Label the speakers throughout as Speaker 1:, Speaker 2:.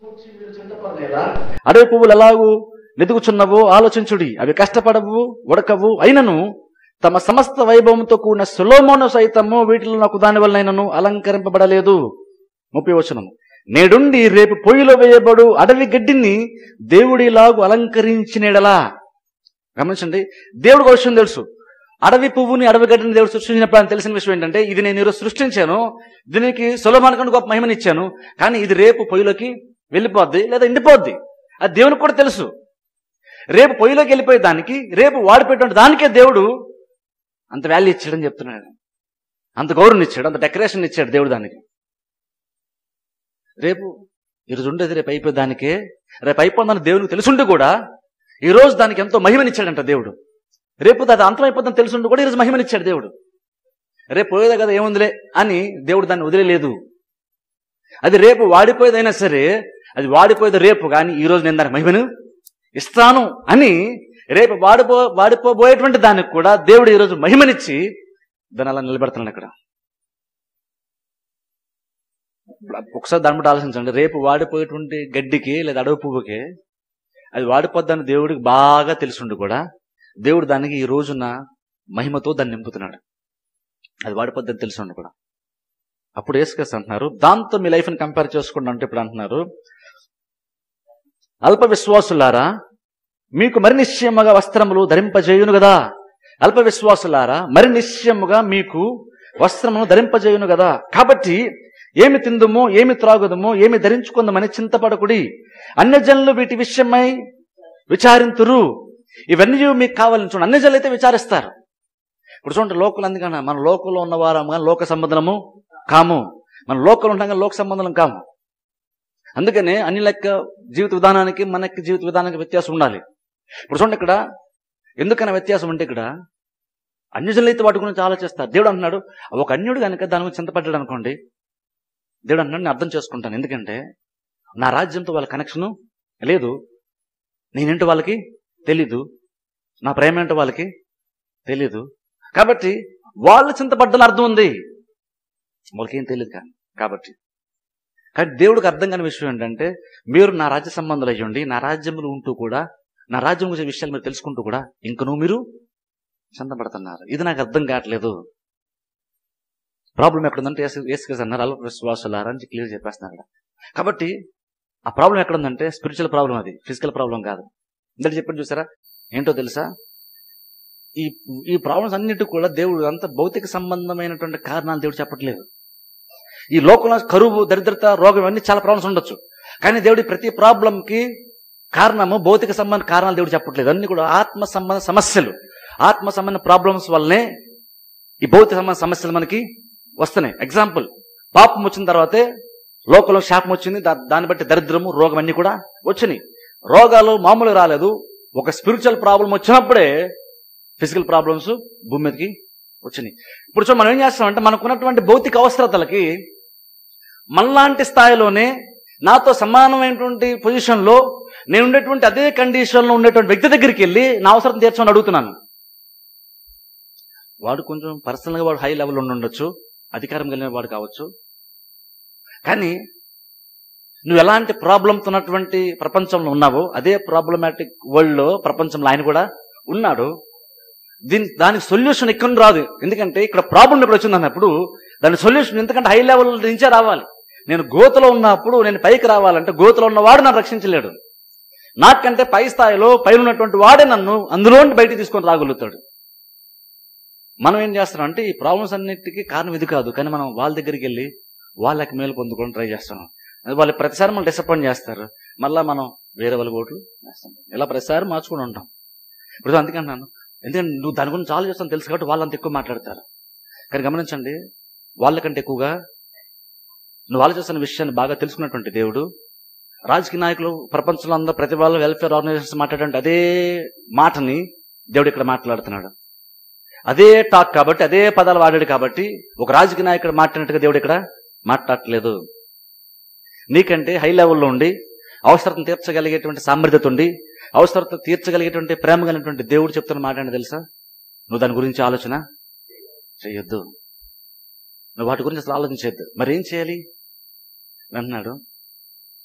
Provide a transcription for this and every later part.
Speaker 1: అడవి పువ్వులు ఎలాగూ వెతుకుచున్నవో ఆలోచించుడి అవి కష్టపడవు ఉడకవు అయినను తమ సమస్త వైభవంతో కూడిన సులోమోను సైతము వీటిలో నాకు దాని వలనైనను అలంకరింపబడలేదు ముప్పై వచనము నేడుండి రేపు పొయ్యిలో వేయబడు అడవి గడ్డిని దేవుడిలాగు అలంకరించినడలా గమనించండి దేవుడికి ఒక విషయం తెలుసు అడవి పువ్వుని అడవి గడ్డిని దేవుడు సృష్టించినప్పుడు ఆయన తెలిసిన విషయం ఏంటంటే ఇది నేను ఈరోజు సృష్టించాను దీనికి సులభానికంటే గొప్ప మహిమనిచ్చాను కానీ ఇది రేపు పొయ్యిలోకి వెళ్ళిపోద్ది లేదా ఎండిపోద్ది అది దేవునికి కూడా తెలుసు రేపు పొయ్యిలోకి వెళ్ళిపోయే దానికి రేపు వాడిపోయేటువంటి దానికే దేవుడు అంత వాల్యూ ఇచ్చాడని చెప్తున్నాడు అంత గౌరవం ఇచ్చాడు అంత డెకరేషన్ ఇచ్చాడు దేవుడు దానికి రేపు ఈరోజు ఉండేది రేపు అయిపోయే దానికే రేపు అయిపోతుందని దేవునికి తెలుసుండి కూడా ఈ రోజు దానికి ఎంతో మహిమనిచ్చాడంట దేవుడు రేపు అది అంతం అయిపోతుందని తెలుసుండి కూడా ఈరోజు మహిమనిచ్చాడు దేవుడు రేపు పోయేదే కదా ఏముందిలే అని దేవుడు దాన్ని వదిలేదు అది రేపు వాడిపోయేదైనా సరే అది వాడిపోయేది రేపు కానీ ఈ రోజు నేను దానికి మహిమను ఇస్తాను అని రేపు వాడిపో వాడిపోబోయేటువంటి దానికి కూడా దేవుడు ఈరోజు మహిమనిచ్చి దాన్ని అలా నిలబెడుతున్నాడు అక్కడ ఒకసారి దాన్ని బట్టి ఆలోచించండి రేపు వాడిపోయేటువంటి గడ్డికి లేదా అడవి పువ్వుకి అది వాడిపోద్దని దేవుడికి బాగా తెలుసుండి కూడా దేవుడు దానికి ఈ రోజున మహిమతో దాన్ని నింపుతున్నాడు అది వాడిపోద్దని తెలుసుండి కూడా అప్పుడు ఏసుకేసి అంటున్నారు దాంతో మీ లైఫ్ని కంపేర్ చేసుకోండి అంటే ఇప్పుడు అంటున్నారు అల్ప విశ్వాసులారా మీకు మరి నిశ్చయముగా వస్త్రములు ధరింపజేయును కదా అల్ప విశ్వాసులారా మరి నిశ్చయముగా మీకు వస్త్రమును ధరింపజేయును కదా కాబట్టి ఏమి తిందుమో ఏమి త్రాగుదమో ఏమి ధరించుకుందామని చింతపడకుడి అన్యజనులు వీటి విషయమై విచారింతురు ఇవన్నీ మీకు కావాలని చూడండి అన్యజనులు అయితే విచారిస్తారు ఇప్పుడు చూడండి లోకల్ అందుకన్నా మన లోకంలో ఉన్నవారం కానీ లోక సంబంధము కాము మన లోకల్ ఉంటాం కానీ లోక సంబంధం కాము అందుకనే అన్ని లెక్క జీవిత విధానానికి మనకి జీవిత విధానానికి వ్యత్యాసం ఉండాలి ఇప్పుడు చూడండి ఇక్కడ ఎందుకన్నా వ్యత్యాసం అంటే ఇక్కడ అన్యజనులు అయితే వాటి గురించి ఆలోచిస్తారు దేవుడు అంటున్నాడు ఒక అన్యుడు కనుక దాని గురించి చింతపడ్డాడు అనుకోండి దేవుడు అంటున్నాడు నేను అర్థం చేసుకుంటాను ఎందుకంటే నా రాజ్యంతో వాళ్ళ కనెక్షను లేదు నేనేంటో వాళ్ళకి తెలీదు నా ప్రేమ ఏంటో వాళ్ళకి తెలీదు కాబట్టి వాళ్ళు చింతపడ్డలు అర్థం ఉంది వాళ్ళకి ఏం తెలియదు కానీ కాబట్టి కానీ దేవుడికి అర్థం కాని విషయం ఏంటంటే మీరు నా రాజ్య సంబంధాలు అయ్యండి నా రాజ్యములు ఉంటూ కూడా నా రాజ్యం గురించి విషయాలు మీరు తెలుసుకుంటూ కూడా ఇంకనూ మీరు చింతపడుతున్నారు ఇది నాకు అర్థం కావట్లేదు ప్రాబ్లం ఎక్కడుందంటే ఏసుకేసి అన్నారు అల్ప విశ్వాసాలారా అని క్లియర్ చెప్పేస్తున్నారు ఇక్కడ. కాబట్టి ఆ ప్రాబ్లం ఎక్కడుందంటే స్పిరిచువల్ ప్రాబ్లం అది ఫిజికల్ ప్రాబ్లం కాదు ఇందాక చెప్పండి చూసారా ఏంటో తెలుసా ఈ ఈ ప్రాబ్లమ్స్ అన్నిటి కూడా దేవుడు అంత భౌతిక సంబంధమైనటువంటి కారణాలు దేవుడు చెప్పట్లేదు ఈ లోకంలో కరువు దరిద్రత రోగం అన్ని చాలా ప్రాబ్లమ్స్ ఉండొచ్చు కానీ దేవుడి ప్రతి ప్రాబ్లంకి కారణము భౌతిక సంబంధ కారణాలు దేవుడు చెప్పట్లేదు అన్ని కూడా ఆత్మ సంబంధ సమస్యలు ఆత్మ సంబంధ ప్రాబ్లమ్స్ వల్లనే ఈ భౌతిక సంబంధ సమస్యలు మనకి వస్తున్నాయి ఎగ్జాంపుల్ పాపం వచ్చిన తర్వాతే లోకంలో శాపం వచ్చింది దా- దాన్ని బట్టి దరిద్రము రోగం అన్ని కూడా వచ్చినాయి రోగాలు మామూలుగా రాలేదు ఒక స్పిరిచువల్ ప్రాబ్లం వచ్చినప్పుడే ఫిజికల్ ప్రాబ్లమ్స్ భూమి మీదకి వచ్చినాయి ఇప్పుడు చూడ మనం ఏం చేస్తామంటే మనకున్నటువంటి భౌతిక అవసరతలకి మనలాంటి స్థాయిలోనే నాతో సమానమైనటువంటి పొజిషన్లో నేను ఉండేటువంటి అదే కండిషన్లో ఉండేటువంటి వ్యక్తి దగ్గరికి వెళ్ళి నా అవసరం తీర్చమని అడుగుతున్నాను వాడు కొంచెం పర్సనల్గా వాడు హై లెవెల్ ఉండి ఉండొచ్చు అధికారం కలిగిన వాడు కావచ్చు కానీ నువ్వు ఎలాంటి ప్రాబ్లంతో ఉన్నటువంటి ప్రపంచంలో ఉన్నావో అదే ప్రాబ్లమాటిక్ వరల్డ్లో ప్రపంచంలో ఆయన కూడా ఉన్నాడు దీని దానికి సొల్యూషన్ ఇక్కడ రాదు ఎందుకంటే ఇక్కడ ప్రాబ్లం ఇక్కడ వచ్చింది అన్నప్పుడు దాని సొల్యూషన్ ఎందుకంటే హై లెవెల్ నుంచే రావాలి నేను గోతులో ఉన్నప్పుడు నేను పైకి రావాలంటే గోతులో ఉన్నవాడు నన్ను రక్షించలేడు నాకంటే పై స్థాయిలో పైన ఉన్నటువంటి వాడే నన్ను అందులో నుండి బయటికి తీసుకొని రాగలుగుతాడు మనం ఏం చేస్తున్నాం అంటే ఈ ప్రాబ్లమ్స్ అన్నిటికీ కారణం ఇది కాదు కానీ మనం వాళ్ళ దగ్గరికి వెళ్ళి వాళ్ళకి మేలు పొందుకొని ట్రై చేస్తున్నాం అది వాళ్ళు ప్రతిసారి మనం డిసప్పాయింట్ చేస్తారు మళ్ళీ మనం వేరే వాళ్ళ ఓట్లు వేస్తాం ఇలా ప్రతిసారి మార్చుకుని ఉంటాం ఇప్పుడు అందుకే అన్నాను ఎందుకంటే నువ్వు దాని గురించి ఆలోచిస్తాను తెలుసు కాబట్టి వాళ్ళంత ఎక్కువ మాట్లాడతారు కానీ గమనించండి వాళ్ళకంటే ఎక్కువగా నువ్వు ఆలోచిస్తున్న విషయాన్ని బాగా తెలుసుకున్నటువంటి దేవుడు రాజకీయ నాయకులు ప్రపంచంలో అందరూ ప్రతి వాళ్ళు వెల్ఫేర్ ఆర్గనైజేషన్స్ మాట్లాడే అదే మాటని దేవుడు ఇక్కడ మాట్లాడుతున్నాడు అదే టాక్ కాబట్టి అదే పదాలు వాడాడు కాబట్టి ఒక రాజకీయ నాయకుడు మాట్లాడినట్టుగా దేవుడు ఇక్కడ మాట్లాడట్లేదు నీకంటే హై లెవెల్లో ఉండి అవసరం తీర్చగలిగేటువంటి సామర్థ్యత ఉండి అవసరత తీర్చగలిగేటువంటి ప్రేమ కలిగినటువంటి దేవుడు చెప్తున్న మాట ఏంటో తెలుసా నువ్వు దాని గురించి ఆలోచన చేయొద్దు నువ్వు వాటి గురించి అసలు ఆలోచించద్దు మరి ఏం చేయాలి అన్నాడు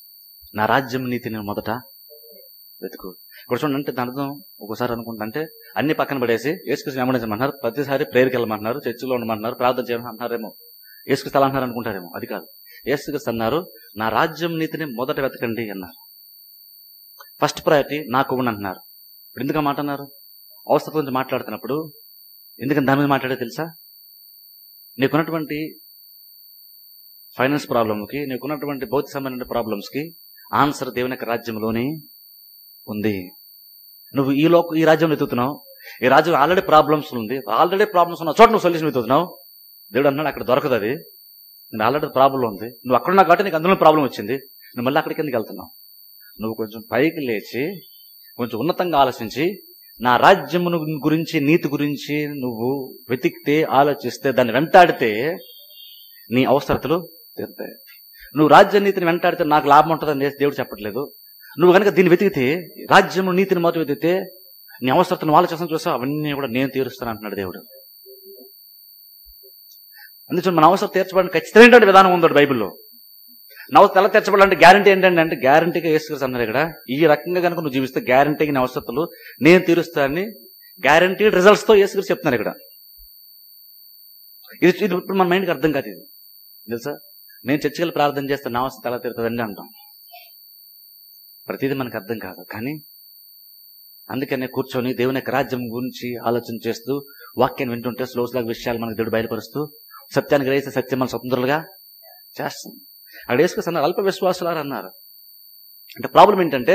Speaker 1: నా రాజ్యం నీతిని మొదట వెతుకు ఇప్పుడు చూడండి అంటే దాని అర్థం ఒకసారి అనుకుంటా అంటే అన్ని పక్కన పడేసి ఏసుకృష్ణ వెంబడించమంటున్నారు ప్రతిసారి ప్రేయర్కి వెళ్ళమంటున్నారు చర్చిలో ఉండమంటున్నారు ప్రార్థన చేయమంటున్నారేమో ఏసుకృష్ణ అలా అంటున్నారు అనుకుంటారేమో అది కాదు ఏసుకృష్ణ అన్నారు నా రాజ్యం నీతిని మొదట వెతకండి అన్నారు ఫస్ట్ ప్రయారిటీ నా కొవ్వుని అంటున్నారు ఇప్పుడు ఎందుకు ఆ మాట అన్నారు అవసరం గురించి మాట్లాడుతున్నప్పుడు ఎందుకని దాని మీద మాట్లాడే తెలుసా నీకున్నటువంటి ఫైనాన్స్ ప్రాబ్లంకి నీకున్నటువంటి భౌతిక సంబంధించిన ప్రాబ్లమ్స్కి ఆన్సర్ దేవుని యొక్క రాజ్యంలోనే ఉంది నువ్వు ఈ లోక ఈ రాజ్యం వెతుకుతున్నావు ఈ రాజ్యం ఆల్రెడీ ప్రాబ్లమ్స్ ఉంది ఆల్రెడీ ప్రాబ్లమ్స్ ఉన్న చోట నువ్వు సొల్యూషన్ వెతుకుతున్నావు దేవుడు అన్నాడు అక్కడ దొరకదు అది నేను ఆల్రెడీ ప్రాబ్లం ఉంది నువ్వు అక్కడున్నా కాబట్టి నీకు అందులో ప్రాబ్లం వచ్చింది నువ్వు మళ్ళీ అక్కడికి ఎందుకు వెళ్తున్నావు నువ్వు కొంచెం పైకి లేచి కొంచెం ఉన్నతంగా ఆలోచించి నా రాజ్యమును గురించి నీతి గురించి నువ్వు వెతికితే ఆలోచిస్తే దాన్ని వెంటాడితే నీ అవసరతలు తీరుతాయి నువ్వు రాజ్య నీతిని వెంటాడితే నాకు లాభం ఉంటుందని దేవుడు చెప్పట్లేదు నువ్వు కనుక దీన్ని వెతికితే రాజ్యము నీతిని మొదటి వెతికితే నీ అవసరతను ఆలోచన చూసా అవన్నీ కూడా నేను తీరుస్తాను అంటున్నాడు దేవుడు అందుకే మన అవసరం తీర్చబడిన ఖచ్చితమైనటువంటి విధానం ఉంది బైబిల్లో నవ తెల తీర్చబడాలంటే గ్యారంటీ ఏంటంటే అంటే గ్యారంటీగా వేసుకుని అన్నారు ఇక్కడ ఈ రకంగా కనుక నువ్వు జీవిస్తే గ్యారంటీగా నీ అవసరతలు నేను తీరుస్తానని గ్యారంటీడ్ రిజల్ట్స్ తో వేసుకుని చెప్తున్నారు ఇక్కడ ఇది ఇది ఇప్పుడు మన మైండ్కి అర్థం కాదు ఇది తెలుసా నేను చర్చలు ప్రార్థన చేస్తే నా అవస్థ ఎలా తీరుతుందండి అంటాం ప్రతిదీ మనకు అర్థం కాదు కానీ అందుకనే కూర్చొని దేవుని యొక్క రాజ్యం గురించి ఆలోచన చేస్తూ వాక్యాన్ని వింటుంటే స్లో స్లాగ్ విషయాలు మనకు దేవుడు బయలుపరుస్తూ సత్యాన్ని గ్రహిస్తే సత్యం మన స్వతంత్రులుగా చేస్తాం అక్కడ వేసుకొస్తున్నారు అన్నారు అల్ప విశ్వాసులారు అన్నారు అంటే ప్రాబ్లం ఏంటంటే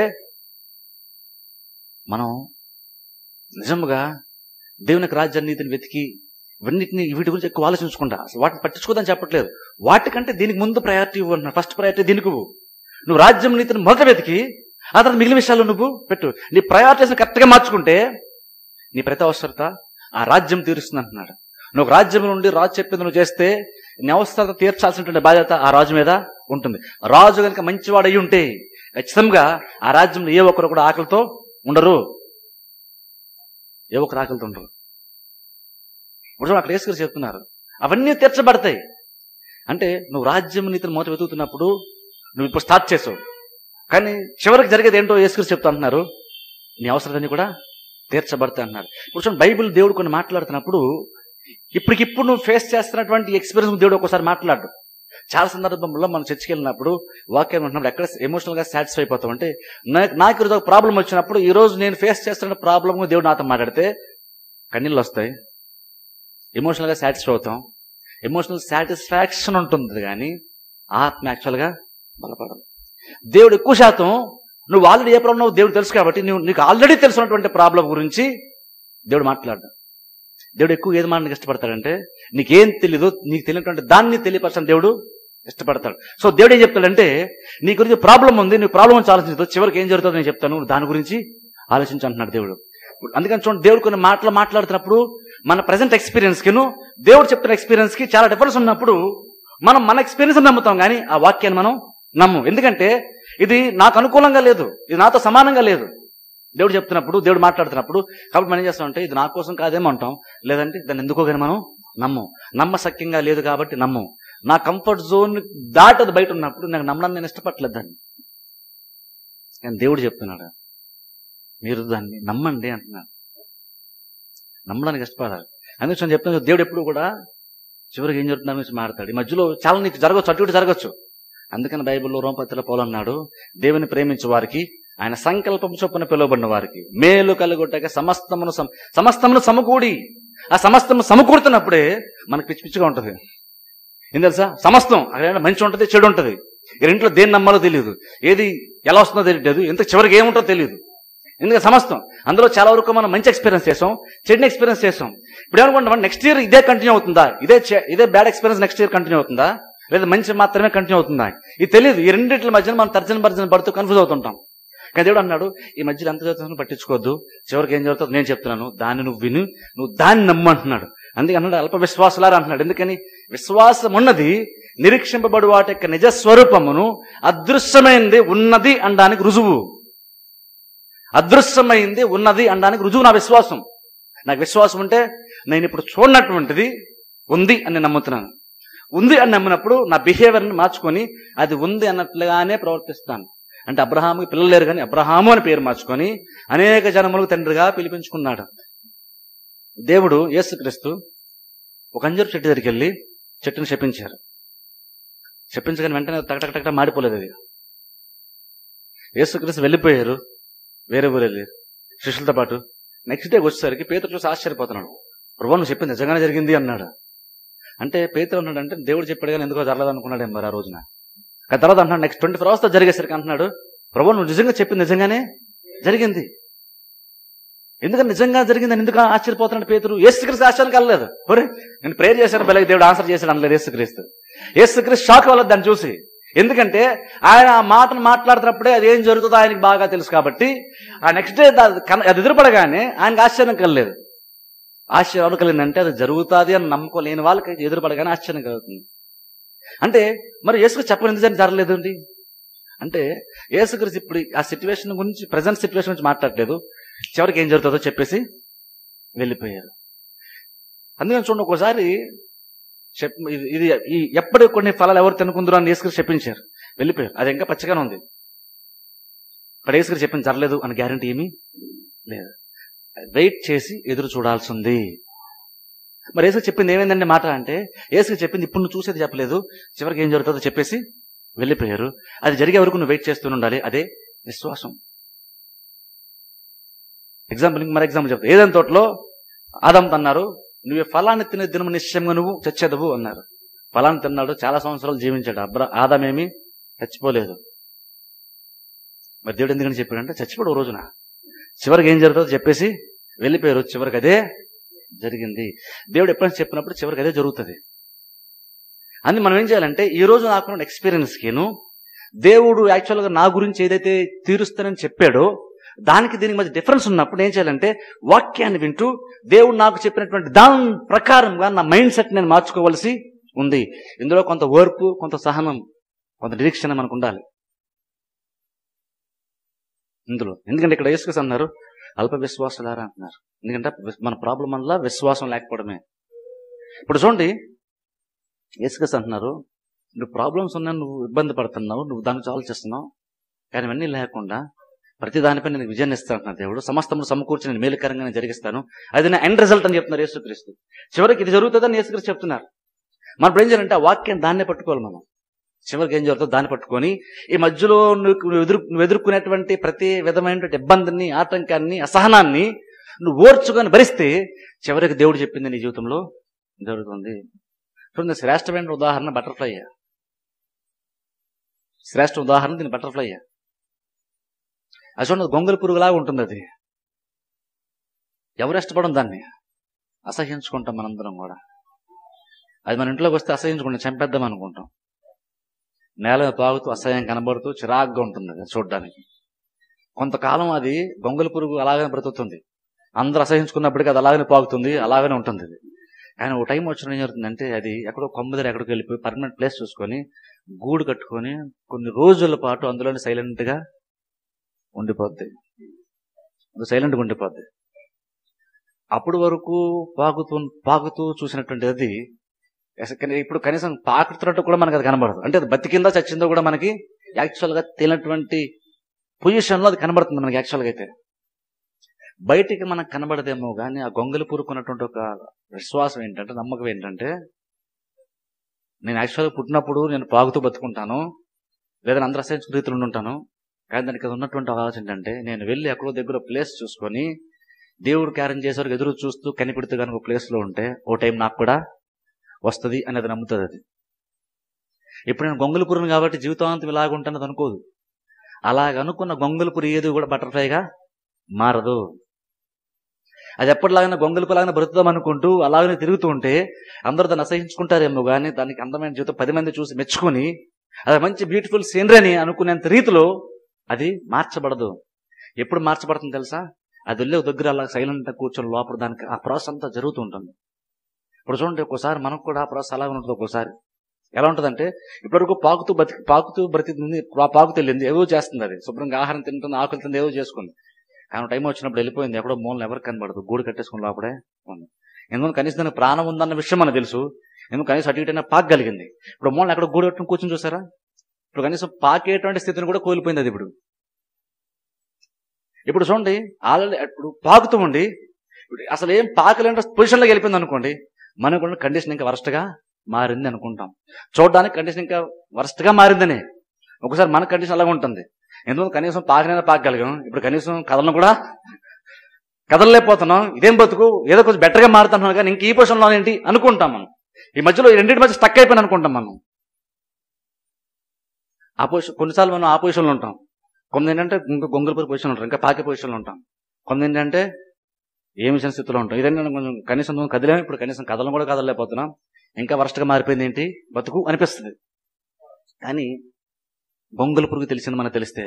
Speaker 1: మనం నిజముగా దేవుని యొక్క రాజ్యాన్ని నీతిని వెతికి ఇవన్నిటిని వీటి గురించి ఎక్కువ ఆలోచించుకుంటా అసలు వాటిని పట్టించుకోదని చెప్పట్లేదు వాటికంటే దీనికి ముందు ప్రయారిటీ ఇవ్వు అంటున్నారు ఫస్ట్ ప్రయారిటీ దీనికి ఇవ్వు నువ్వు రాజ్యం నీతిని మొదట వెతికి ఆ తర్వాత మిగిలిన విషయాలు నువ్వు పెట్టు నీ ప్రయారిటీస్ కరెక్ట్గా మార్చుకుంటే నీ ప్రతి అవసరత ఆ రాజ్యం తీరుస్తుంది అంటున్నాడు నువ్వు రాజ్యం నుండి రాజు చెప్పింది నువ్వు చేస్తే నీ అవసరత తీర్చాల్సినటువంటి బాధ్యత ఆ రాజు మీద ఉంటుంది రాజు కనుక మంచివాడు అయి ఉంటే ఖచ్చితంగా ఆ రాజ్యంలో ఏ ఒక్కరు కూడా ఆకలితో ఉండరు ఏ ఒక్కరు ఆకలితో ఉండరు ఇప్పుడు అక్కడ వేసుకుని చెప్తున్నారు అవన్నీ తీర్చబడతాయి అంటే నువ్వు రాజ్యం నీతిని మొదట వెతుకుతున్నప్పుడు నువ్వు ఇప్పుడు స్టార్ట్ చేసావు కానీ చివరికి జరిగేది ఏంటో యేసుక్రీస్తు చెప్తా అంటున్నారు నీ అవసరాలన్నీ కూడా తీర్చబడతాయి అంటున్నారు ఇప్పుడు చూడండి బైబిల్ దేవుడు కొన్ని మాట్లాడుతున్నప్పుడు ఇప్పటికిప్పుడు నువ్వు ఫేస్ చేస్తున్నటువంటి ఎక్స్పీరియన్స్ దేవుడు ఒక్కోసారి మాట్లాడు చాలా సందర్భంలో మనం చర్చికి వెళ్ళినప్పుడు వాక్యం ఉంటున్నప్పుడు ఎక్కడ ఎమోషనల్ గా సాటిస్ఫై అయిపోతాం అంటే నాకు నాకు ఈరోజు ఒక ప్రాబ్లం వచ్చినప్పుడు ఈ రోజు నేను ఫేస్ చేస్తున్న ప్రాబ్లమ్ దేవుడు నాతో మాట్లాడితే కన్నీళ్ళు వస్తాయి ఎమోషనల్ గా సాటిస్ఫై అవుతాం ఎమోషనల్ సాటిస్ఫాక్షన్ ఉంటుంది కానీ ఆత్మ యాక్చువల్ గా బలపడదు దేవుడు ఎక్కువ శాతం నువ్వు ఆల్రెడీ ఏ ప్రాబ్లం దేవుడు తెలుసు కాబట్టి నువ్వు నీకు ఆల్రెడీ తెలుసున్నటువంటి ప్రాబ్లం గురించి దేవుడు మాట్లాడు దేవుడు ఎక్కువ ఏది మాటకి ఇష్టపడతాడంటే నీకేం తెలీదు నీకు తెలియనటువంటి దాన్ని తెలియపరచని దేవుడు ఇష్టపడతాడు సో దేవుడు ఏం చెప్తాడంటే నీ గురించి ప్రాబ్లం ఉంది నీ ప్రాబ్లం గురించి ఆలోచించదు చివరికి ఏం జరుగుతుందో నేను చెప్తాను దాని గురించి ఆలోచించు అంటున్నాడు దేవుడు అందుకని చూడండి దేవుడు కొన్ని మాటలు మాట్లాడుతున్నప్పుడు మన ప్రజెంట్ ఎక్స్పీరియన్స్ కిను దేవుడు చెప్తున్న ఎక్స్పీరియన్స్ కి చాలా డిఫరెన్స్ ఉన్నప్పుడు మనం మన ఎక్స్పీరియన్స్ నమ్ముతాం కానీ ఆ వాక్యాన్ని మనం నమ్ము ఎందుకంటే ఇది నాకు అనుకూలంగా లేదు ఇది నాతో సమానంగా లేదు దేవుడు చెప్తున్నప్పుడు దేవుడు మాట్లాడుతున్నప్పుడు కాబట్టి మనం ఏం చేస్తామంటే ఇది నా కోసం కాదేమో అంటాం లేదంటే దాన్ని ఎందుకో కానీ మనం నమ్ము నమ్మసక్యంగా లేదు కాబట్టి నమ్ము నా కంఫర్ట్ జోన్ దాటది బయట ఉన్నప్పుడు నాకు నమ్మడానికి నేను ఇష్టపడలేదు దాన్ని కానీ దేవుడు చెప్తున్నాడు మీరు దాన్ని నమ్మండి అంటున్నాడు నమ్మడానికి ఇష్టపడాలి అందుకే నేను చెప్తున్నాను దేవుడు ఎప్పుడు కూడా చివరికి ఏం జరుగుతుందో గురించి మాట్లాడతాడు ఈ మధ్యలో చాలా నీకు జరగచ్చు అటు ఇటు జరగచ్చు అందుకని బైబిల్లో రోమపత్రిలో పోలన్నాడు దేవుని ప్రేమించే వారికి ఆయన సంకల్పం చొప్పున పిలువబడిన వారికి మేలు కలుగుటక సమస్తమును సమ- సమస్తమును సమకూడి ఆ సమస్తము సమకూడుతున్నప్పుడే మనకు పిచ్చి పిచ్చిగా ఉంటుంది ఏం తెలుసా సమస్తం అక్కడ మంచి ఉంటుంది చెడు ఉంటుంది ఈ రెంట్లో దేన్ని నమ్మాలో తెలియదు ఏది ఎలా వస్తుందో తెలియదు ఇంత చివరికి ఏముంటుందో తెలియదు ఎందుకంటే సమస్తం అందులో చాలా వరకు మనం మంచి ఎక్స్పీరియన్స్ చేసాం చెడుని ఎక్స్పీరియన్స్ చేసాం ఇప్పుడు ఏమనుకుంటాం నెక్స్ట్ ఇయర్ ఇదే కంటిన్యూ అవుతుందా ఇదే చె- ఇదే bad experience next year continue అవుతుందా లేదా మంచి మాత్రమే కంటిన్యూ అవుతుందా ఇది తెలియదు ఈ రెండింటి మధ్యన మనం తర్జన భర్జన పడుతూ కన్ఫ్యూజ్ అవుతుంటాం కానీ దేవుడు అన్నాడు ఈ మధ్యలో ఎంత చదువుతున్నా పట్టించుకోవద్దు చివరికి ఏం జరుగుతుందో నేను చెప్తున్నాను దాన్ని నువ్వు విను నువ్వు దాన్ని నమ్ము అంటున్నాడు అందుకే అన్నాడు అల్ప విశ్వాసులారా అంటున్నాడు ఎందుకని విశ్వాసం ఉన్నది నిరీక్షింపబడు వాటి యొక్క నిజ స్వరూపమును అదృశ్యమైంది ఉన్నది అనడానికి రుజువు అదృశ్యమైంది ఉన్నది అనడానికి రుజువు నా విశ్వాసం నాకు విశ్వాసం ఉంటే నేను ఇప్పుడు చూడనటువంటిది ఉంది అని నేను నమ్ముతున్నాను ఉంది అని నమ్మినప్పుడు నా బిహేవియర్ని మార్చుకొని అది ఉంది అన్నట్లుగానే ప్రవర్తిస్తాను అంటే అబ్రహాముకి పిల్లలు లేరు కానీ అబ్రహాము అని పేరు మార్చుకొని అనేక జనములకు తండ్రిగా పిలిపించుకున్నాడు దేవుడు యేసుక్రీస్తు ఒక అంజరు చెట్టు దగ్గరికి వెళ్ళి చెట్టుని శపించారు శపించగానే వెంటనే టక టక టక మాడిపోలేదు అది యేసుక్రీస్తు వెళ్ళిపోయారు వేరే ఊరు వెళ్ళారు శిష్యులతో పాటు నెక్స్ట్ డే వచ్చేసరికి పేతురు చూసి ఆశ్చర్యపోతున్నాడు ప్రభు నువ్వు చెప్పింది నిజంగానే జరిగింది అన్నాడు అంటే పేతురు అన్నాడు అంటే దేవుడు చెప్పాడు కానీ ఎందుకో జరగదు అనుకున్నాడు మరి ఆ రోజున కానీ తర్వాత అంటున్నాడు నెక్స్ట్ ట్వంటీ ఫోర్ అవర్స్తో జరిగేసరికి అంటున్నాడు ప్రభు నువ్వు నిజంగా చెప్పింది నిజంగానే జరిగింది ఎందుకంటే నిజంగా జరిగిందని ఎందుకు ఆశ్చర్యపోతున్నాడు పేతురు యేసుక్రీస్తు ఆశ్చర్యం కలలేదు ఒరే నేను ప్రేయర్ చేశాను బలకి దేవుడు ఆన్సర్ చేశాడు అనలేదు యేసుక్రీస్తు యేసుక్రీస్తు షాక్ అవ్వలేదు దాన్ని చూసి ఎందుకంటే ఆయన ఆ మాటను మాట్లాడుతున్నప్పుడే అది ఏం జరుగుతుందో ఆయనకి బాగా తెలుసు కాబట్టి ఆ నెక్స్ట్ డే అది ఎదురుపడగానే ఆయనకు ఆశ్చర్యం కలలేదు ఆశ్చర్యం ఎవరు కలిగిందంటే అది జరుగుతుంది అని నమ్మకం లేని వాళ్ళకి ఎదురుపడగానే ఆశ్చర్యం కలుగుతుంది అంటే మరి యేసుకు చెప్పని ఎందుకు జరగలేదు అండి అంటే యేసుక్రీస్తు ఇప్పుడు ఆ సిచ్యువేషన్ గురించి ప్రజెంట్ సిచ్యువేషన్ గురించి మాట్లాడలేదు చివరికి ఏం జరుగుతుందో చెప్పేసి వెళ్ళిపోయారు అందుకని చూడండి ఒకసారి చెప్ ఇది- ఇది ఈ ఎప్పుడు కొన్ని ఫలాలు ఎవరు తినుకుందరో అని యేసుక్రీస్తు చెప్పించారు వెళ్ళిపోయారు అది ఇంకా పచ్చగానే ఉంది ఇక్కడ యేసుక్రీస్తు చెప్పింది జరలేదు అని గ్యారంటీ ఏమీ లేదు వెయిట్ చేసి ఎదురు చూడాల్సి ఉంది మరి యేసు చెప్పింది ఏమైందండి మాట అంటే యేసు చెప్పింది ఇప్పుడు నువ్వు చూసేది చెప్పలేదు చివరికి ఏం జరుగుతుందో చెప్పేసి వెళ్ళిపోయారు అది జరిగే వరకు నువ్వు వెయిట్ చేస్తూనే ఉండాలి అదే విశ్వాసం ఎగ్జాంపుల్ మరి ఎగ్జాంపుల్ చెప్తా ఏదైనా తోటలో ఆదాం అన్నారు నువ్వు ఈ ఫలాన్ని తినే దినము నిశ్చయంగా నువ్వు చచ్చేదవు అన్నారు ఫలాన్ని తిన్నాడు చాలా సంవత్సరాలు జీవించాడు అబ్రా ఆదామేమి చచ్చిపోలేదు మరి దేవుడు ఎందుకని చెప్పాడంటే చచ్చిపోడు ఓ రోజున చివరికి ఏం జరుగుతుందో చెప్పేసి వెళ్ళిపోయారు చివరికి అదే జరిగింది దేవుడు ఎప్పుడైనా చెప్పినప్పుడు చివరికి అదే జరుగుతుంది అని మనం ఏం చేయాలంటే ఈ రోజు నాకున్న ఎక్స్పీరియన్స్కిను దేవుడు యాక్చువల్గా నా గురించి ఏదైతే తీరుస్తానని చెప్పాడో దానికి దీనికి మధ్య డిఫరెన్స్ ఉన్నప్పుడు ఏం చేయాలంటే వాక్యాన్ని వింటూ దేవుడు నాకు చెప్పినటువంటి దాని ప్రకారంగా నా మైండ్ సెట్ నేను మార్చుకోవాల్సి ఉంది ఇందులో కొంత ఓర్పు కొంత సహనం కొంత నిరీక్షణ మనకు ఉండాలి ఇందులో ఎందుకంటే ఇక్కడ యేసుకృష్ణ అన్నారు అల్ప విశ్వాసాలారా అంటున్నారు ఎందుకంటే మన ప్రాబ్లం వల్ల విశ్వాసం లేకపోవడమే ఇప్పుడు చూడండి యేసుకృష్ణ అంటున్నారు నువ్వు ప్రాబ్లమ్స్ ఉన్నా నువ్వు ఇబ్బంది పడుతున్నావు నువ్వు దాని గురించి ఆలోచిస్తున్నావు కానీ ఇవన్నీ లేకుండా ప్రతి దానిపై నేను విజయాన్ని ఇస్తాను అంటున్నాడు దేవుడు సమస్తము సమకూర్చి నేను మేలుకరంగా నేను జరిగిస్తాను అది నా ఎండ్ రిజల్ట్ అని చెప్తున్నారు యేసుక్రీస్తు చివరికి ఇది జరుగుతుందని యేసుక్రీస్తు చెప్తున్నారు మనం ఇప్పుడు ఏం చేయాలంటే ఆ వాక్యం దాన్నే పట్టుకోవాలి మనం చివరికి ఏం జరుగుతుందో దాన్ని పట్టుకొని ఈ మధ్యలో నువ్వు నువ్వు ఎదురు నువ్వు ఎదుర్కొనేటువంటి ప్రతి విధమైనటువంటి ఇబ్బందిని ఆటంకాన్ని అసహనాన్ని నువ్వు ఓర్చుకొని భరిస్తే చివరికి దేవుడు చెప్పింది నీ జీవితంలో జరుగుతుంది చూడండి శ్రేష్టమైన ఉదాహరణ బటర్ఫ్లై శ్రేష్ఠ ఉదాహరణ దీని బటర్ఫ్లై అది చూడండి గొంగలి పురుగులాగా ఉంటుంది అది ఎవరు ఇష్టపడం దాన్ని అసహ్యించుకుంటాం మనందరం కూడా అది మన ఇంట్లోకి వస్తే అసహ్యించుకుంటాం చంపేద్దాం అనుకుంటాం నేల మీద తాగుతూ అసహ్యం కనబడుతూ చిరాగ్గా ఉంటుంది అది చూడడానికి కొంతకాలం అది గొంగలి పురుగు అలాగనే బ్రతుకుతుంది అందరూ అసహించుకున్నప్పటికీ అది అలాగనే పాకుతుంది అలాగనే ఉంటుంది అది కానీ ఒక టైం వచ్చిన ఏం జరుగుతుందంటే అది ఎక్కడో కొమ్మ దగ్గర ఎక్కడికి వెళ్ళిపోయి పర్మనెంట్ ప్లేస్ చూసుకొని గూడు కట్టుకొని కొన్ని రోజుల పాటు అందులోనే సైలెంట్ గా ఉండిపోద్ది సైలెంట్గా ఉండిపోద్ది అప్పటి వరకు పాకుతూ పాకుతూ చూసినటువంటి అది అసలు కనీ- ఇప్పుడు కనీసం పాకుతున్నట్టు కూడా మనకు అది కనబడదు అంటే అది బతికిందా చచ్చిందో కూడా మనకి యాక్చువల్ గా తెలియనటువంటి పొజిషన్ లో అది కనబడుతుంది మనకి యాక్చువల్ గా అయితే బయటికి మనకు కనబడదేమో కానీ ఆ గొంగలి పూరుకున్నటువంటి ఒక విశ్వాసం ఏంటంటే నమ్మకం ఏంటంటే నేను యాక్చువల్గా పుట్టినప్పుడు నేను పాగుతూ బతుకుంటాను లేదా అందరూ అసహించుకున్న రీతిలో ఉండుంటాను కానీ దానికి అది ఉన్నటువంటి ఆలోచన ఏంటంటే నేను వెళ్ళి ఎక్కడో దగ్గర ప్లేస్ చూసుకొని దేవుడు క్యారం చేసేవారికి ఎదురు చూస్తూ కనిపెడుతూ కనుక ప్లేస్ లో ఉంటే ఓ టైం నాకు కూడా వస్తుంది అనేది నమ్ముతుంది అది ఇప్పుడు నేను గొంగళపురం కాబట్టి జీవితాంతం ఇలాగ ఉంటానది అనుకోదు అలాగ అనుకున్న గొంగళపురి ఏది కూడా బటర్ఫ్లైగా మారదు అది ఎప్పటిలాగానే గొంగళపులాగానే బ్రతుకుదాం అనుకుంటూ అలాగనే తిరుగుతూ ఉంటే అందరూ దాన్ని అసహించుకుంటారేమో కానీ దానికి అందమైన జీవితం పది మంది చూసి మెచ్చుకొని అది మంచి బ్యూటిఫుల్ సీనరీ అని అనుకునేంత రీతిలో అది మార్చబడదు ఎప్పుడు మార్చబడుతుంది తెలుసా అది వెళ్ళే దగ్గర అలా సైలెంట్ కూర్చొని లోపల దానికి ఆ ప్రాసెస్ అంతా జరుగుతూ ఉంటుంది ఇప్పుడు చూడండి ఒక్కోసారి మనకు కూడా ఆ ప్రాసెస్ అలాగే ఉంటుంది ఒక్కోసారి ఎలా ఉంటుందంటే ఇప్పటివరకు పాకుతూ బతికి పాకుతూ బ్రతికింది పా- పాకుతూ వెళ్ళింది ఏవో చేస్తుంది అది శుభ్రంగా ఆహారం తింటుంది ఆకులు తింది ఏవో చేసుకుంది కానీ టైం వచ్చినప్పుడు వెళ్ళిపోయింది ఎక్కడో మూలన ఎవరికి కనబడదు గూడు కట్టేసుకుని లోపడే ఉంది ఎందుకంటే కనీసం దానికి ప్రాణం ఉందన్న విషయం మనకు తెలుసు ఎందుకు కనీసం అటు ఇటైనా పాకగలిగింది ఇప్పుడు మూలన ఎక్కడ గూడు కట్టుకుని కూర్చొని చూసారా ఇప్పుడు కనీసం పాకేటువంటి స్థితిని కూడా కోల్పోయింది అది ఇప్పుడు ఇప్పుడు చూడండి ఆల్రెడీ ఇప్పుడు పాకుతూ ఉండి ఇప్పుడు అసలు ఏం పాకలేని పొజిషన్లోకి వెళ్ళిపోయింది అనుకోండి మనకు కండిషన్ ఇంకా వరస్ట్గా మారింది అనుకుంటాం చూడడానికి కండిషన్ ఇంకా వరస్ట్గా మారిందని ఒకసారి మన కండిషన్ అలాగే ఉంటుంది ఎందుకంటే కనీసం పాకనైనా పాకగలిగాం ఇప్పుడు కనీసం కథలను కూడా కదలలేకపోతున్నాం ఇదేం బతుకు ఏదో కొంచెం బెటర్గా మారుతున్నాం కానీ ఇంక ఈ పొజిషన్లో ఏంటి అనుకుంటాం మనం ఈ మధ్యలో ఈ రెండింటి మధ్య స్టక్ అయిపోయింది అనుకుంటాం మనం ఆ పొజిషన్ కొన్నిసార్లు మనం ఆ పొజిషన్లో ఉంటాం కొంత ఏంటంటే ఇంకా గొంగళపూరి పొజిషన్లో ఉంటాం ఇంకా పాకే పొజిషన్లో ఉంటాం కొంత ఏంటంటే ఏమి చిన్న స్థితిలో ఉంటాం ఇదంటే కొంచెం కనీసం మనం కదిలేము ఇప్పుడు కనీసం కథలను కూడా కదలలేకపోతున్నాం ఇంకా వరస్ట్గా మారిపోయింది ఏంటి బతుకు అనిపిస్తుంది కానీ గొంగళ పురుగు తెలిసింది మనకు తెలిస్తే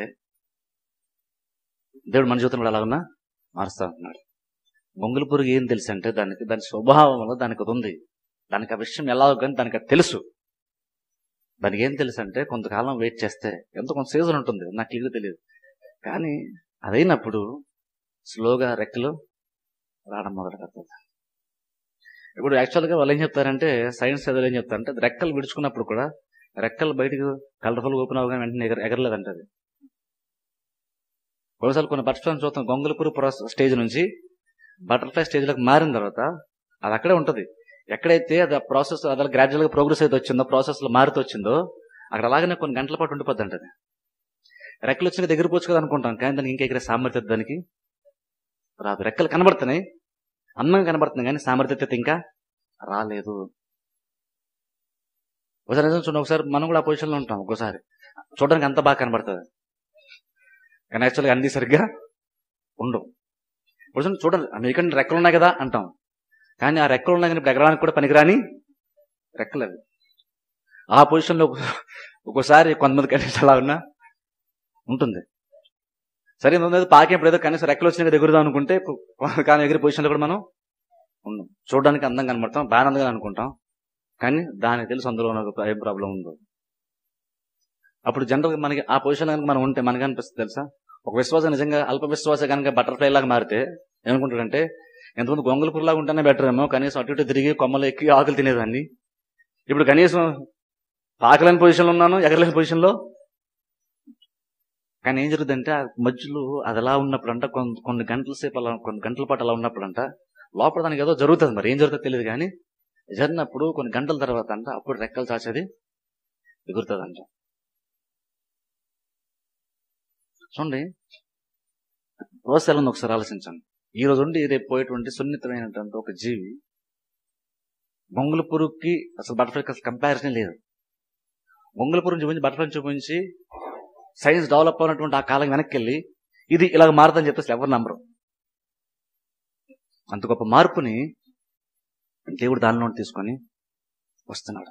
Speaker 1: దేవుడు మన జీవితంలో అలాగన్నా మారుస్తా ఉంటున్నాడు గొంగళ పురుగు ఏం తెలుసు అంటే దానికి దాని స్వభావంలో దానికి అది ఉంది దానికి ఆ విషయం ఎలా కానీ దానికి అది తెలుసు దానికి ఏం తెలుసు అంటే కొంతకాలం వెయిట్ చేస్తే ఎంతో కొంత సీజన్ ఉంటుంది నాకు క్లియర్ తెలియదు కానీ అదైనప్పుడు స్లోగా రెక్కలు రావడం మొదలు పెడుతుంది ఇప్పుడు యాక్చువల్గా వాళ్ళు ఏం చెప్తారంటే సైన్స్ చదువులు ఏం చెప్తారంటే అది రెక్కలు విడుచుకున్నప్పుడు కూడా రెక్కలు బయటికి కలర్ఫుల్ ఓపెన్ అవగానే వెంటనే ఎగర ఎగరలేదంట అది కొన్నిసార్లు కొన్ని బటర్ఫ్లై చూస్తాం గొంగళపూరి ప్రాసెస్ స్టేజ్ నుంచి బటర్ఫ్లై స్టేజ్లోకి మారిన తర్వాత అది అక్కడే ఉంటుంది ఎక్కడైతే అది ప్రాసెస్ అదే గ్రాడ్యువల్గా ప్రోగ్రెస్ అయితే వచ్చిందో ప్రాసెస్లో మారుతూ వచ్చిందో అక్కడ అలాగనే కొన్ని గంటల పాటు ఉండిపోద్ది అంటది రెక్కలు వచ్చిన దగ్గర పోవచ్చు కదా అనుకుంటాం కానీ దానికి ఇంకా ఎగిరే సామర్థ్యత దానికి రాదు రెక్కలు కనబడుతున్నాయి అందంగా కనబడుతుంది కానీ సామర్థ్యత ఇంకా రాలేదు ఒకసారి నిజం చూడండి ఒకసారి మనం కూడా ఆ పొజిషన్లో ఉంటాం ఒక్కోసారి చూడడానికి అంత బాగా కనబడుతుంది కానీ యాక్చువల్గా అన్ని సరిగ్గా ఉండవు ఒకసారి చూడండి మీకంటే రెక్కలు ఉన్నాయి కదా అంటాం కానీ ఆ రెక్కలు ఉన్నాయి కానీ ఇప్పుడు ఎగరడానికి కూడా పనికిరాని రెక్కలు అవి ఆ పొజిషన్లో ఒక్కోసారి కొంతమంది కనీసం అలా ఉన్నా ఉంటుంది సరే ఇంత పాకి ఎప్పుడు ఏదో కనీసం రెక్కలు వచ్చినాక ఎగురుదాం అనుకుంటే కానీ ఎగిరి పొజిషన్లో కూడా మనం ఉన్నాం చూడడానికి అందంగా కనబడతాం బాగా అందంగా అనుకుంటాం కానీ దానికి తెలుసు అందులో నాకు ఏం ప్రాబ్లం ఉందో అప్పుడు జనరల్గా మనకి ఆ పొజిషన్ కనుక మనం ఉంటే మనకి అనిపిస్తుంది తెలుసా ఒక విశ్వాసం నిజంగా అల్ప విశ్వాస కనుక బటర్ఫ్లై లాగా మారితే ఏమనుకుంటాడంటే ఎంతమంది గొంగళపూర్ లాగా ఉంటేనే బెటర్ ఏమో కనీసం అటు ఇటు తిరిగి కొమ్మలు ఎక్కి ఆకులు తినేదాన్ని ఇప్పుడు కనీసం పాకలేని పొజిషన్లో ఉన్నాను ఎగరలేని పొజిషన్లో కానీ ఏం జరుగుతుందంటే ఆ మధ్యలో అది అలా ఉన్నప్పుడంట కొన్ని కొన్ని గంటల సేపు అలా కొన్ని గంటల పాటు అలా ఉన్నప్పుడంట లోపల దానికి ఏదో జరుగుతుంది మరి ఏం జరుగుతుందో తెలియదు కానీ జరిగినప్పుడు కొన్ని గంటల తర్వాత అంట అప్పుడు రెక్కలు చాచేది ఎగురుతుంది అంట చూడండి రోజు ఎలా ఉంది ఒకసారి ఆలోచించండి ఈ రోజు ఉండి రేపు పోయేటువంటి సున్నితమైనటువంటి ఒక జీవి బొంగుల పురుగుకి అసలు బటర్ఫ్లై అసలు కంపారిజన్ లేదు బొంగుల పురుగు చూపించి బటర్ఫ్లై చూపించి సైన్స్ డెవలప్ అయినటువంటి ఆ కాలం వెనక్కి వెళ్ళి ఇది ఇలాగ మారుతుందని చెప్పేసి ఎవరు నమ్మరు అంత గొప్ప మార్పుని దేవుడు దానిలో తీసుకొని వస్తున్నాడు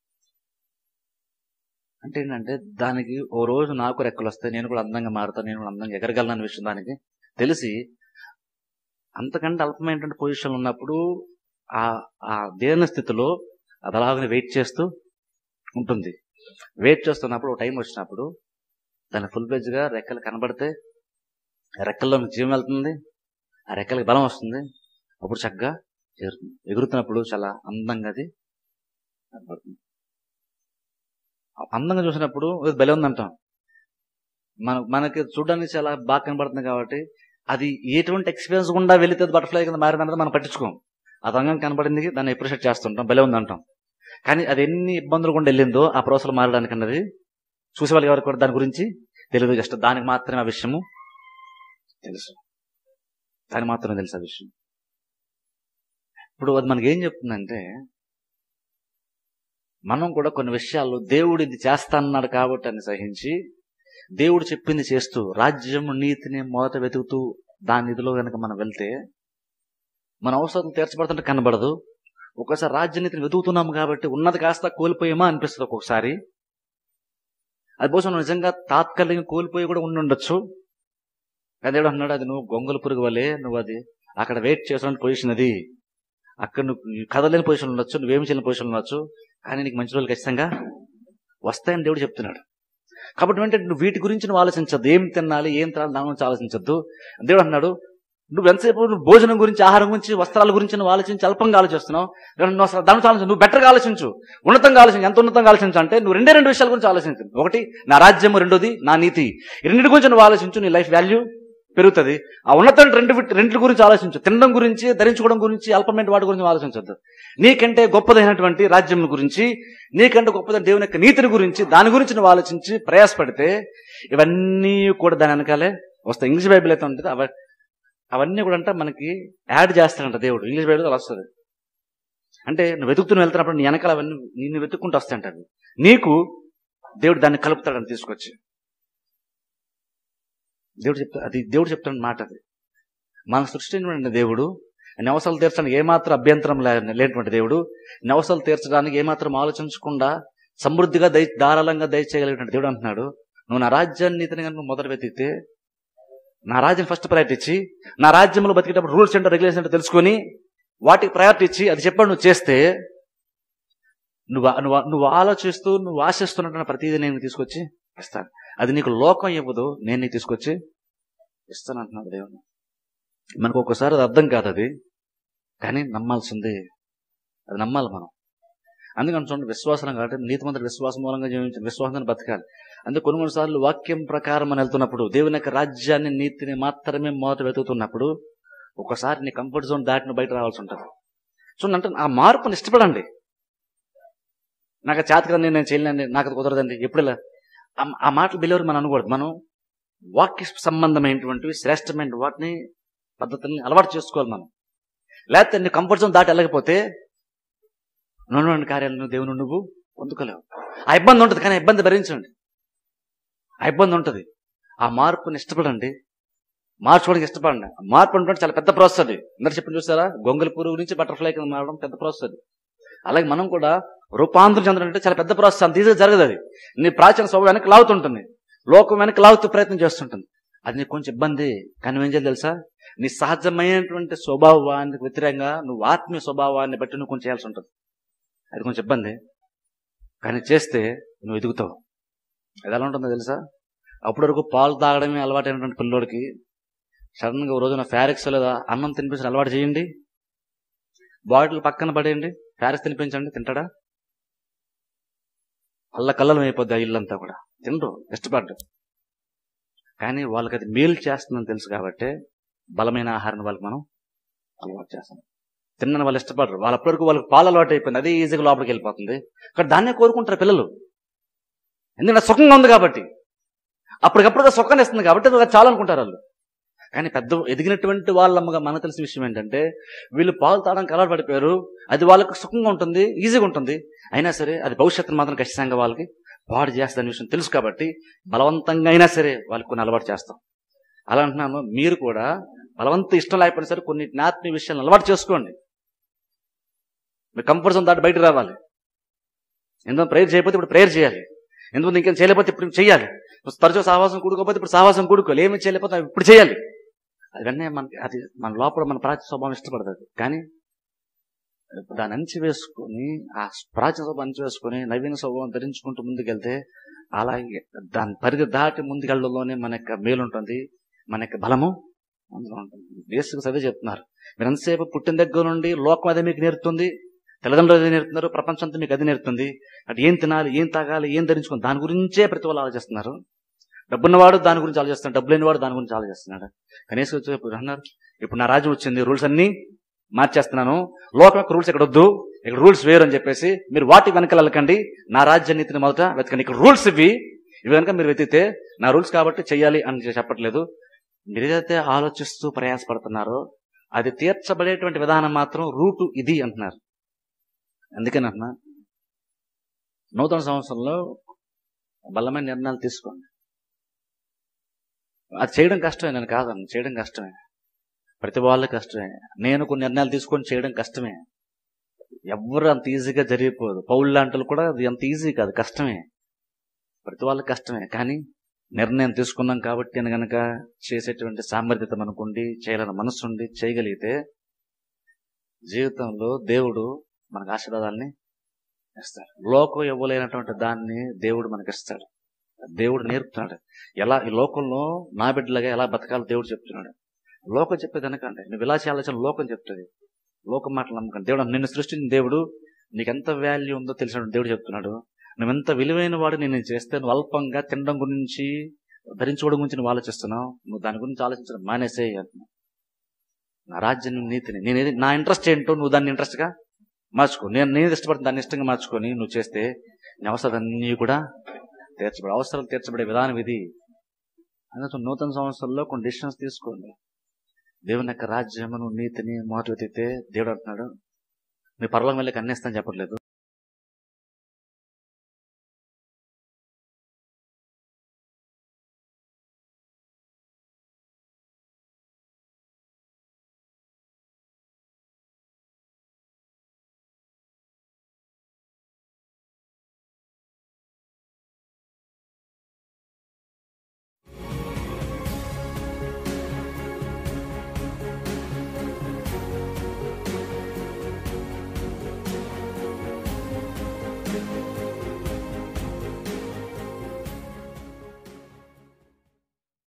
Speaker 1: అంటే ఏంటంటే దానికి ఓ రోజు నాకు రెక్కలు వస్తాయి నేను కూడా అందంగా మారుతాను నేను కూడా అందంగా ఎగరగలను అనే విషయం దానికి తెలిసి అంతకంటే అల్పమైనటువంటి పొజిషన్ ఉన్నప్పుడు ఆ ఆ దేని స్థితిలో అది అలాగనే వెయిట్ చేస్తూ ఉంటుంది వెయిట్ చేస్తున్నప్పుడు ఒక టైం వచ్చినప్పుడు దాని ఫుల్ గా రెక్కలు కనబడితే ఆ రెక్కల్లో జీవం వెళ్తుంది ఆ రెక్కలకి బలం వస్తుంది అప్పుడు చక్కగా చేరుతుంది ఎగురుతున్నప్పుడు చాలా అందంగా అది కనబడుతుంది ఆ అందంగా చూసినప్పుడు ఇది బలం ఉందంటాం మన మనకి చూడడానికి చాలా బాగా కనబడుతుంది కాబట్టి అది ఎటువంటి ఎక్స్పీరియన్స్ గుండా వెళితే బటర్ఫ్లై కింద మారిందన్నది మనం పట్టించుకోం అది అంగం కనబడింది దాన్ని అప్రిషియేట్ చేస్తుంటాం బలే ఉందంటాం కానీ అది ఎన్ని ఇబ్బందులు గుండా వెళ్ళిందో ఆ ప్రాసెస్ మారడానికి అన్నది చూసే వాళ్ళకి ఎవరికి కూడా దాని గురించి తెలియదు జస్ట్ దానికి మాత్రమే ఆ విషయము తెలుసు దానికి మాత్రమే తెలుసు ఆ విషయం ఇప్పుడు అది మనకి ఏం చెప్తుందంటే మనం కూడా కొన్ని విషయాల్లో దేవుడు ఇది చేస్తాన్నాడు కాబట్టి అని సహించి దేవుడు చెప్పింది చేస్తూ రాజ్యం నీతిని మొదట వెతుకుతూ దాని ఇదిలో కనుక మనం వెళ్తే మన అవసరం తీర్చబడుతుంటే కనబడదు ఒక్కోసారి రాజ్యనీతిని వెతుకుతున్నాము కాబట్టి ఉన్నది కాస్త కోల్పోయామా అనిపిస్తుంది ఒక్కొక్కసారి అది బహుశా నువ్వు నిజంగా తాత్కాలికంగా కోల్పోయి కూడా ఉండి ఉండొచ్చు కానీ దేవుడు అన్నాడు అది నువ్వు గొంగల పురుగు వల్లే నువ్వు అది అక్కడ వెయిట్ చేసిన పొజిషన్ అది అక్కడ నువ్వు కదలేని పొజిషన్ ఉండొచ్చు నువ్వేమి చేయని పొజిషన్ ఉండొచ్చు కానీ నీకు మంచి రోజులు ఖచ్చితంగా వస్తాయని దేవుడు చెప్తున్నాడు కాబట్టి ఏంటంటే నువ్వు వీటి గురించి నువ్వు ఆలోచించద్దు ఏం తినాలి ఏం తినాలి దాని గురించి ఆలోచించద్దు దేవుడు అన్నాడు నువ్వు ఎంతసేపు నువ్వు భోజనం గురించి ఆహారం గురించి వస్త్రాల గురించి నువ్వు ఆలోచించి అల్పంగా ఆలోచిస్తున్నావు కానీ నువ్వు అసలు దాని ఆలోచించు నువ్వు బెటర్గా ఆలోచించు ఉన్నతంగా ఆలోచించు ఎంత ఉన్నతంగా ఆలోచించు అంటే నువ్వు రెండే రెండు విషయాల గురించి ఆలోచించు ఒకటి నా రాజ్యం రెండోది నా నీతి ఈ రెండింటి గురించి నువ్వు ఆలోచించు నీ లైఫ్ వాల్యూ పెరుగుతుంది ఆ ఉన్నత రెండు రెండింటి గురించి ఆలోచించు తినడం గురించి ధరించుకోవడం గురించి అల్పమైన వాటి గురించి ఆలోచించద్దు నీకంటే గొప్పదైనటువంటి రాజ్యం గురించి నీకంటే గొప్పదైన దేవుని యొక్క నీతిని గురించి దాని గురించి నువ్వు ఆలోచించి ప్రయాసపడితే ఇవన్నీ కూడా దాని వెనకాలే వస్తాయి ఇంగ్లీష్ బైబిల్ అయితే ఉంటుంది అవ అవన్నీ కూడా అంటే మనకి యాడ్ చేస్తాడంట దేవుడు ఇంగ్లీష్ బైబిల్ అలా వస్తుంది అంటే నువ్వు వెతుకుతూ వెళ్తున్నప్పుడు నీ వెనకాల అవన్నీ నిన్ను వెతుక్కుంటూ వస్తాయంట అవి నీకు దేవుడు దాన్ని కలుపుతాడని తీసుకొచ్చి దేవుడు చెప్తా అది దేవుడు చెప్తాడు మాట అది మన సృష్టించిన దేవుడు నవసలు తీర్చడానికి ఏమాత్రం అభ్యంతరం లే- లేనటువంటి దేవుడు నవసలు తీర్చడానికి ఏమాత్రం ఆలోచించకుండా సమృద్ధిగా దయ ధారాళంగా దయచేయగలిగినటువంటి దేవుడు అంటున్నాడు నువ్వు నా రాజ్యాన్ని నీతిని కనుక మొదలు వెతికితే నా రాజ్యం ఫస్ట్ ప్రయారిటీ ఇచ్చి నా రాజ్యంలో బతికేటప్పుడు రూల్స్ ఏంటో రెగ్యులేషన్ ఏంటో తెలుసుకొని వాటికి ప్రయారిటీ ఇచ్చి అది చెప్పాడు నువ్వు చేస్తే నువ్వు నువ్వు నువ్వు ఆలోచిస్తూ నువ్వు ఆశిస్తున్నట్టు ప్రతిదీ నేను తీసుకొచ్చి ఇస్తాను అది నీకు లోకం ఇవ్వదు నేను నీకు తీసుకొచ్చి ఇస్తాను అంటున్నాడు దేవుడు మనకు ఒక్కసారి అది అర్థం కాదు అది కానీ నమ్మాల్సిందే అది నమ్మాలి మనం అందుకని చూడండి విశ్వాసం కాబట్టి నీతి మంత్రి విశ్వాసం మూలంగా జీవించిన విశ్వాసాన్ని బతకాలి అందుకే కొన్ని కొన్ని సార్లు వాక్యం ప్రకారం అని వెళ్తున్నప్పుడు దేవుని యొక్క రాజ్యాన్ని నీతిని మాత్రమే మొదట వెతుకుతున్నప్పుడు ఒకసారి నీ కంఫర్ట్ జోన్ దాటిన బయట రావాల్సి ఉంటుంది చూడండి అంటే ఆ మార్పుని ఇష్టపడండి నాకు ఆ చేత కదా నేను చేయలేండి నాకు అది కుదరదండి ఎప్పుడు ఇలా ఆ- ఆ మాటలు బిలేవరు మనం అనకూడదు మనం వాక్య సంబంధమైనటువంటివి శ్రేష్టమైన వాటిని పద్ధతుల్ని అలవాటు చేసుకోవాలి మనం లేకపోతే నీ కంఫర్ట్ జోన్ దాటి వెళ్ళకపోతే నూనె కార్యాలను దేవుని నువ్వు పొందుకోలేవు ఆ ఇబ్బంది ఉంటుంది కానీ ఆ ఇబ్బంది భరించండి ఆ ఇబ్బంది ఉంటుంది ఆ మార్పుని ఇష్టపడండి మార్చుకోవడానికి ఇష్టపడండి ఆ మార్పు అంటే చాలా పెద్ద ప్రాసెస్ అది అందరు చెప్పిన చూసారా గొంగలి పురుగు నుంచి బటర్ఫ్లై కింద మారడం పెద్ద ప్రాసెస్ అది అలాగే మనం కూడా రూపాంతరం చెందడం అంటే చాలా పెద్ద ప్రాసెస్ అంత ఈజీగా జరగదు అది నీ ప్రాచీన స్వభావం వెనక్కి లాగుతుంటుంది లోకం వెనక్కి లాగుతూ ప్రయత్నం చేస్తుంటుంది అది నీకు కొంచెం ఇబ్బంది కానీ నువ్వేం చేయాలి తెలుసా నీ సహజమైనటువంటి స్వభావానికి వ్యతిరేకంగా నువ్వు ఆత్మీయ స్వభావాన్ని బట్టి నువ్వు కొంచెం చేయాల్సి ఉంటుంది అది కొంచెం ఇబ్బంది కానీ చేస్తే నువ్వు ఎదుగుతావు అది ఎలా ఉంటుందో తెలుసా అప్పటి వరకు పాలు తాగడమే అలవాటైనటువంటి పిల్లోడికి సడన్ గా ఓ రోజున ఫ్యారెక్స్ లేదా అన్నం తినిపించిన అలవాటు చేయండి బాటిల్ పక్కన పడేయండి ఫ్యారెక్స్ తినిపించండి తింటాడా అల్ల కల్లం అయిపోద్ది ఆ ఇల్లంతా కూడా తినరు ఇష్టపడ్డు కానీ వాళ్ళకి అది మేలు చేస్తుందని తెలుసు కాబట్టి బలమైన ఆహారాన్ని వాళ్ళకి మనం అలవాటు చేస్తాం తిన్నని వాళ్ళు ఇష్టపడరు వాళ్ళ అప్పటివరకు వాళ్ళకి పాలు అలవాటు అయిపోయింది అదే ఈజీగా లోపలికి వెళ్ళిపోతుంది కానీ దాన్నే కోరుకుంటారు పిల్లలు ఎందుకంటే సుఖంగా ఉంది కాబట్టి అప్పటికప్పుడుగా సుఖాన్ని ఇస్తుంది కాబట్టి అది చాలా అనుకుంటారు వాళ్ళు కానీ పెద్ద ఎదిగినటువంటి వాళ్ళమ్మగా మనకు తెలిసిన విషయం ఏంటంటే వీళ్ళు పాలు తాగడానికి అలవాటు పడిపోయారు అది వాళ్ళకి సుఖంగా ఉంటుంది ఈజీగా ఉంటుంది అయినా సరే అది భవిష్యత్తును మాత్రం ఖచ్చితంగా వాళ్ళకి పాడు చేస్తుందనే విషయం తెలుసు కాబట్టి బలవంతంగా అయినా సరే వాళ్ళకి కొన్ని అలవాటు చేస్తాం అలా అంటున్నాను మీరు కూడా బలవంత ఇష్టం లేకపోయినా సరే కొన్ని ఆత్మీయ విషయాలను అలవాటు చేసుకోండి మీరు కంఫర్ట్ జోన్ దాటి బయటకు రావాలి ఎందుకంటే ప్రేయర్ చేయకపోతే ఇప్పుడు ప్రేయర్ చేయాలి ఎందుకంటే ఇంకేం చేయలేకపోతే ఇప్పుడు చేయాలి తరచూ సహవాసం కూడుకోకపోతే ఇప్పుడు సహవాసం కూడుకోవాలి ఏమి చేయలేకపోతే ఇప్పుడు చేయాలి అవన్నీ మనకి అది మన లోపల మన ప్రాచీన స్వభావం ఇష్టపడుతుంది కానీ దాన్ని అంచి వేసుకొని ఆ ప్రాచీన స్వభావం అంచి వేసుకొని నవీన స్వభావం ధరించుకుంటూ ముందుకెళ్తే అలాగే దాని పరిధి దాటి ముందుకెళ్ళడంలోనే మన యొక్క మేలు ఉంటుంది మన యొక్క బలము అందులో ఉంటుంది బేసిక్ అదే చెప్తున్నారు మీరు ఎంతసేపు పుట్టిన దగ్గర నుండి లోకం అదే మీకు నేర్పుతుంది తల్లిదండ్రులు అదే నేర్పుతున్నారు ప్రపంచం అంతా మీకు అది నేర్పుతుంది అటు ఏం తినాలి ఏం తాగాలి ఏం ధరించుకోవాలి దాని గురించే ప్రతి వాళ్ళు ఆలోచిస్తున్నారు డబ్బున్నవాడు దాని గురించి ఆలోచిస్తున్నాడు డబ్బు లేనివాడు దాని గురించి ఆలోచిస్తున్నాడు కనీసం వచ్చి ఇప్పుడు అన్నారు ఇప్పుడు నా రాజ్యం వచ్చింది రూల్స్ అన్ని మార్చేస్తున్నాను లోకం యొక్క రూల్స్ ఇక్కడ వద్దు ఇక్కడ రూల్స్ వేరు అని చెప్పేసి మీరు వాటి వెనకాల వెళ్ళకండి నా రాజ్య నీతిని మొదట వెతకండి ఇక్కడ రూల్స్ ఇవి ఇవి కనుక మీరు వెతికితే నా రూల్స్ కాబట్టి చెయ్యాలి అని చెప్పట్లేదు మీరు ఏదైతే ఆలోచిస్తూ ప్రయాసపడుతున్నారో అది తీర్చబడేటువంటి విధానం మాత్రం రూటు ఇది అంటున్నారు అందుకని అంటున్నా నూతన సంవత్సరంలో బలమైన నిర్ణయాలు తీసుకోండి అది చేయడం కష్టమే నేను కాదన్న చేయడం కష్టమే ప్రతి వాళ్ళు కష్టమే నేను కొన్ని నిర్ణయాలు తీసుకొని చేయడం కష్టమే ఎవరు అంత ఈజీగా జరిగిపోదు పౌళ్ళు లాంటి కూడా అది అంత ఈజీ కాదు కష్టమే ప్రతి వాళ్ళకి కష్టమే కానీ నిర్ణయం తీసుకున్నాం కాబట్టి అని గనక చేసేటువంటి సామర్థ్యత మనకుండి చేయాలని మనసు ఉండి చేయగలిగితే జీవితంలో దేవుడు మనకు ఆశీర్వాదాలని ఇస్తాడు లోకం ఇవ్వలేనటువంటి దాన్ని దేవుడు మనకి ఇస్తాడు దేవుడు నేర్పుతున్నాడు ఎలా ఈ లోకంలో నా బిడ్డలుగా ఎలా బతకాలో దేవుడు చెప్తున్నాడు లోకం చెప్పేది అనకండి నువ్వు విలాసి ఆలోచన లోకం చెప్తుంది లోకం మాటలు నమ్మకండి దేవుడు నిన్ను సృష్టించిన దేవుడు నీకు ఎంత వాల్యూ ఉందో తెలిసిన దేవుడు చెప్తున్నాడు నువ్వెంత విలువైన వాడు నేను చేస్తే నువ్వు అల్పంగా తినడం గురించి ధరించుకోవడం గురించి నువ్వు ఆలోచిస్తున్నావు నువ్వు దాని గురించి ఆలోచించడం మానేసే అంటున్నావు నా రాజ్యం నీతిని నేను ఏది నా ఇంట్రెస్ట్ ఏంటో నువ్వు దాన్ని ఇంట్రెస్ట్గా మార్చుకో నేను నేను ఇష్టపడుతున్న దాన్ని ఇష్టంగా మార్చుకొని నువ్వు చేస్తే నీ అవసరాలన్నీ కూడా తీర్చబడే అవసరాలు తీర్చబడే విధానం ఇది అందుకే నూతన సంవత్సరంలో కొన్ని డిసిషన్స్ తీసుకోండి దేవుని యొక్క రాజ్యమును నీతిని మొదటి వెతికితే దేవుడు అంటున్నాడు నీ పర్వం వెళ్ళి కన్నేస్తాను చెప్పట్లేదు